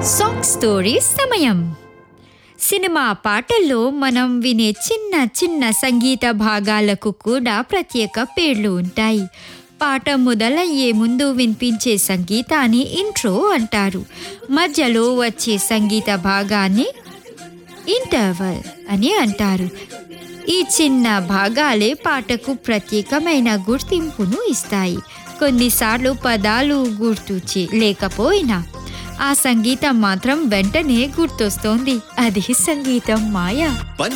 song story సమయం cinema పాటల్లో మనం వినే చిన్న చిన్న సంగీత భాగాలకు కూడా ప్రత్యేక పేర్లు ఉంటాయి పాట మొదలయ్యే ముందు వినిపించే సంగీతాన్ని ఇంట్రో అంటారు మధ్యలో వచ్చే సంగీత భాగాన్ని ఇంటర్వల్ అని అంటారు ఈ చిన్న భాగాలే పాటకు ప్రత్యేకమైన గుర్తింపును ఇస్తాయి కొన్నిసార్లు పదాలు గుర్తు చే- లేకపోయినా ఆ సంగీతం మాత్రం వెంటనే గుర్తొస్తోంది అది సంగీతం మాయ